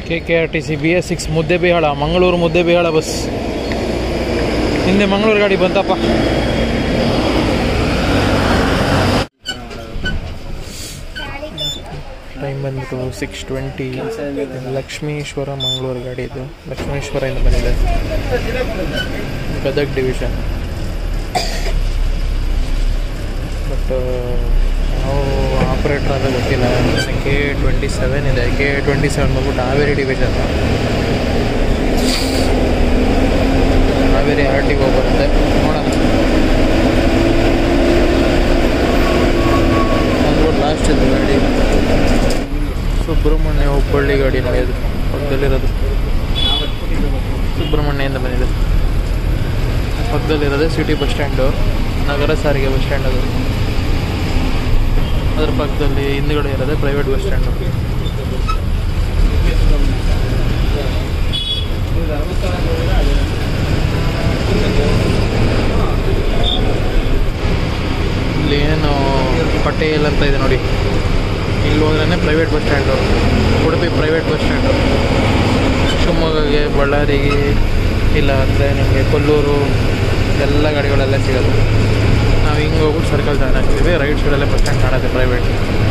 K K R T C B S six Muddebihal Mangaluru Muddebihal bus ಹಿಂದೆ ಮಂಗಳೂರು ಗಾಡಿ ಬಂತಪ್ಪ ಟೈಮ್ ಬಂದ್ಬಿಟ್ಟು ಸಿಕ್ಸ್ ಟ್ವೆಂಟಿ ಲಕ್ಷ್ಮೀಶ್ವರ ಮಂಗಳೂರು ಗಾಡಿ ಇದು ಲಕ್ಷ್ಮೀಶ್ವರದಿಂದ ಬಂದಿದೆ ಗದಗ್ ಡಿವಿಷನ್ ಬಟ್ ನಾವು ಆಪ್ರೇಟರ್ ಅಂತ ಗೊತ್ತಿಲ್ಲ ಕೆ ಟ್ವೆಂಟಿ ಸೆವೆನ್ ಇದೆ ಕೆ ಟ್ವೆಂಟಿ ಸೆವೆನ್ ಬಂದ್ಬಿಟ್ಟು Haveri division Haveri R T O ಬರುತ್ತೆ ನೋಡೋಣ ಬಂದ್ಬಿಟ್ಟು ಲಾಸ್ಟ್ ಇದು ಗಾಡಿ ಸುಬ್ರಹ್ಮಣ್ಯ ಹುಬ್ಬಳ್ಳಿ ಗಾಡಿ ನೋಡಿ ಅದು ಪಕ್ಕದಲ್ಲಿರೋದು ಸುಬ್ರಹ್ಮಣ್ಯದಿಂದ ಬಂದಿದೆ ಪಕ್ಕದಲ್ಲಿರೋದೇ ಸಿಟಿ ಬಸ್ ಸ್ಟ್ಯಾಂಡು ನಗರ ಸಾರಿಗೆ ಬಸ್ ಸ್ಟ್ಯಾಂಡ್ ಅದು ಅದ್ರ ಪಕ್ಕದಲ್ಲಿ ಹಿಂದ್ಗಡೆ ಇರೋದೇ ಪ್ರೈವೇಟ್ ಬಸ್ ಸ್ಟ್ಯಾಂಡು ಇಲ್ಲಿ ಏನು ಪಟೇಲ್ ಅಂತ ಇದೆ ನೋಡಿ ಇಲ್ಲಿ ಹೋದ್ರೇ private bus stand Udupi private bus stand ಶಿವಮೊಗ್ಗಗೆ ಬಳ್ಳಾರಿಗೆ ಇಲ್ಲ ಅಂದರೆ ನಿಮಗೆ ಕೊಲ್ಲೂರು ಎಲ್ಲ ಗಾಡಿಗಳೆಲ್ಲ ಸಿಗೋದು ನಾವು ಹಿಂಗೆ ಹೋಗ್ಬಿಟ್ಟು ಸರ್ಕಲ್ ಜಾಯ್ನ್ ಆಗ್ತೀವಿ ರೈಟ್ ಸೈಡಲ್ಲೇ ಬಸ್ ಸ್ಟ್ಯಾಂಡ್ ಕಾಣುತ್ತೆ ಪ್ರೈವೇಟ್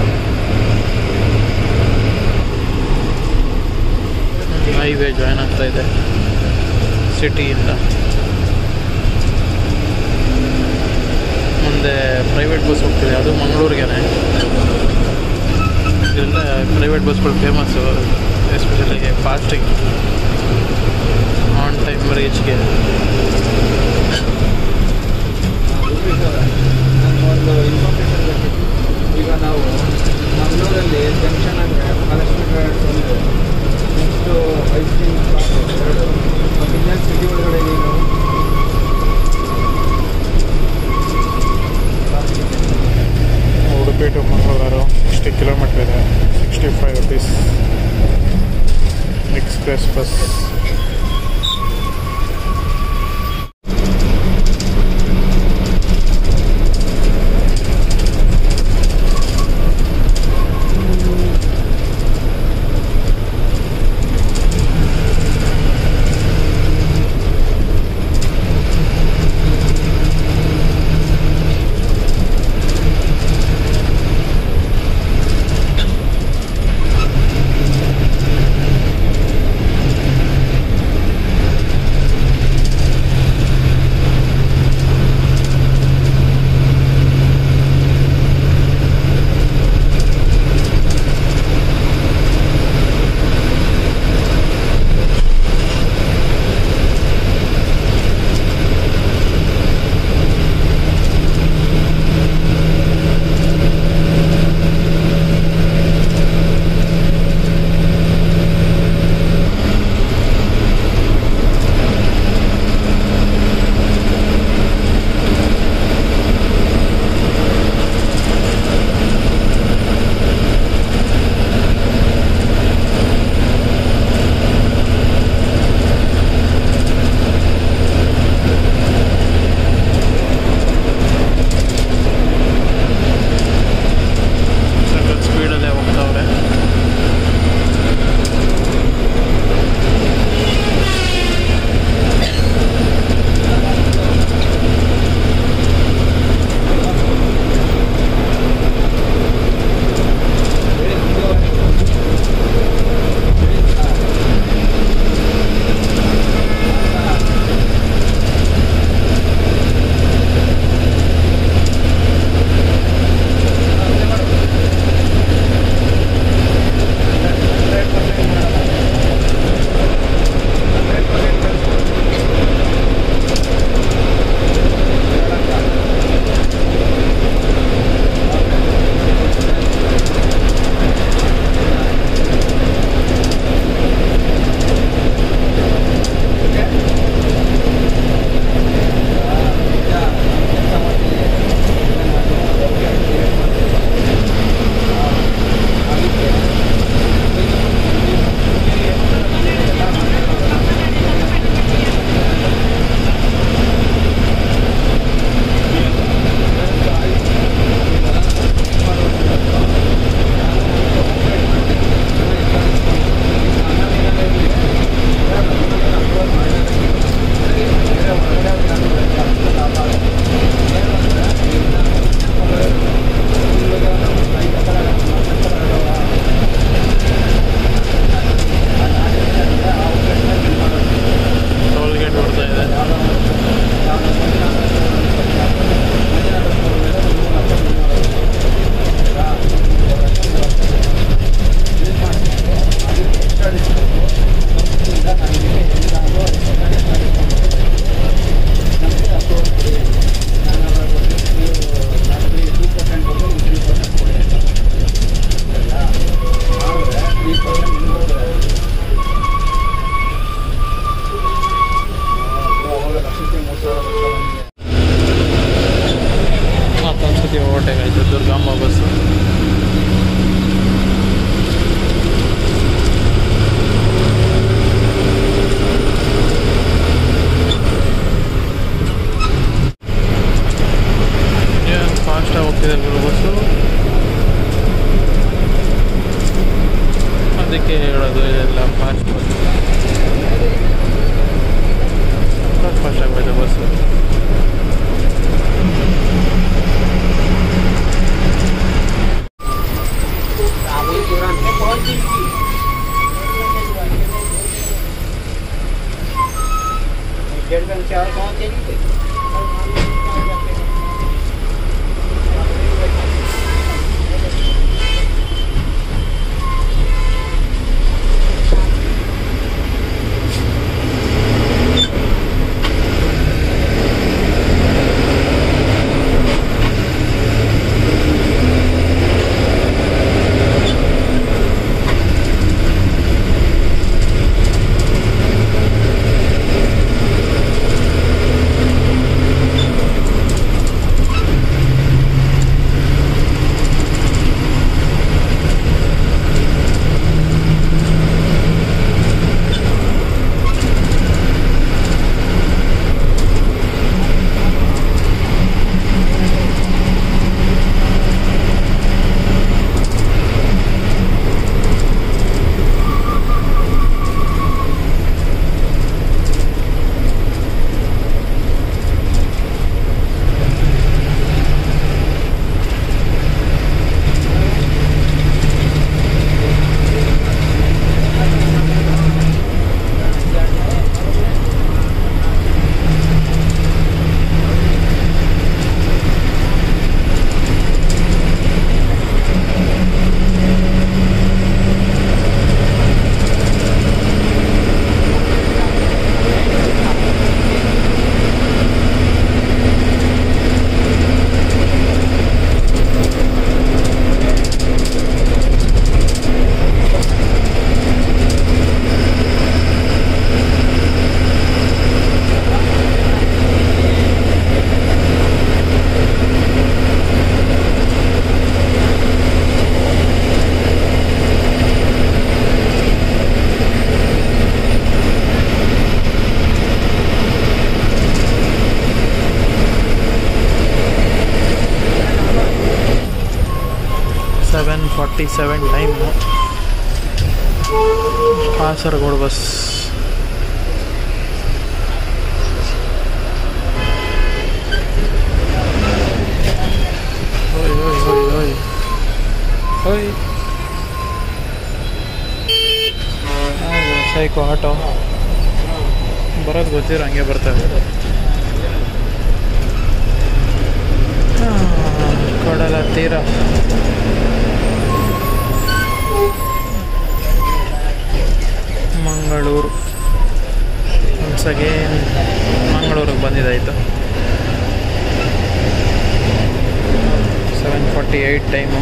ಹೈವೇ ಜಾಯ್ನ್ ಆಗ್ತಾ ಇದೆ ಸಿಟಿಯಿಂದ ಮುಂದೆ ಪ್ರೈವೇಟ್ ಬಸ್ ಹೋಗ್ತಿದೆ ಅದು ಮಂಗಳೂರಿಗೇನೆ ಇದರಿಂದ ಪ್ರೈವೇಟ್ ಬಸ್ಗಳು famous especially fasting on time ರೀಚ್ಗೆ ಒಂದು ಇನ್ಫಾರ್ಮೇಷನ್ ಬೇಕಿತ್ತು ಈಗ ನಾವು ಮಂಗಳೂರಲ್ಲಿ ಜಂಕ್ಷನ್ ಅಂದರೆ ಮಹಾಲಕ್ಷ್ಮಿ ಟ್ರಾವೆಲ್ಸ್ ಒಂದು ನೆಕ್ಸ್ಟು ಐಸ್ ಕ್ರೀಮ್ ಎರಡು ಮತ್ತು ಇನ್ನೊಂದು ಸಿಟಿ ಒಳಗಡೆ ನೀನು Udupi to Mangaluru sixty kilometre ಇದೆ sixty five rupees express bus ಅದಕ್ಕೆ ಹೇಳೋದು ಇದೆಲ್ಲ ಫಾಸ್ಟ್ ಬಸ್ ಫಾಸ್ಟ್ ಆಗೋಯ್ತು ಬಸ್ಸು डेढ़ घंटे से और कौन चली गई seven forty seven time Kasaragod bus ಓಯ್ ಓಯ್ ಓಯ್ ಓಯ್ ಓಯ್ ಸೈಕೋ ಆಟೋ ಬರೋದು ಗೊತ್ತಿರೋ ಹಂಗೆ ಬರ್ತವೆ ಆ, ಕಡಲ ತೀರ ಮಂಗಳೂರು ಒನ್ಸ್ ಅಗೇನ್ ಮಂಗಳೂರಿಗೆ ಬಂದಿದ್ದಾಯಿತು ಸೆವೆನ್ ಫಾರ್ಟಿ ಏಯ್ಟ್ ಟೈಮು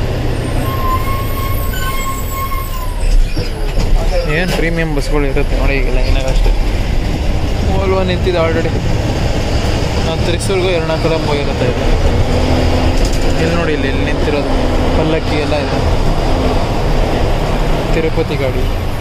ಏನು ಪ್ರೀಮಿಯಂ ಬಸ್ಗಳು ಇರುತ್ತೆ ನೋಡಿ ಈಗ ಲೈನಾಗ ಅಷ್ಟೇ ಓಲ್ವ ನಿಂತಿದೆ ಆಲ್ರೆಡಿ ನಾವು ತ್ರಿಸೂರ್ಗೂ ಎರ್ಣಾಕುಳಂ ಹೋಗಿರುತ್ತೆ ಇದು ಇಲ್ಲಿ ನೋಡಿ ಇಲ್ಲಿ ಇಲ್ಲಿ ನಿಂತಿರೋದು ಪಲ್ಲಕ್ಕಿ ಎಲ್ಲ ಇದೆ ತಿರುಪತಿ ಗಾಡಿ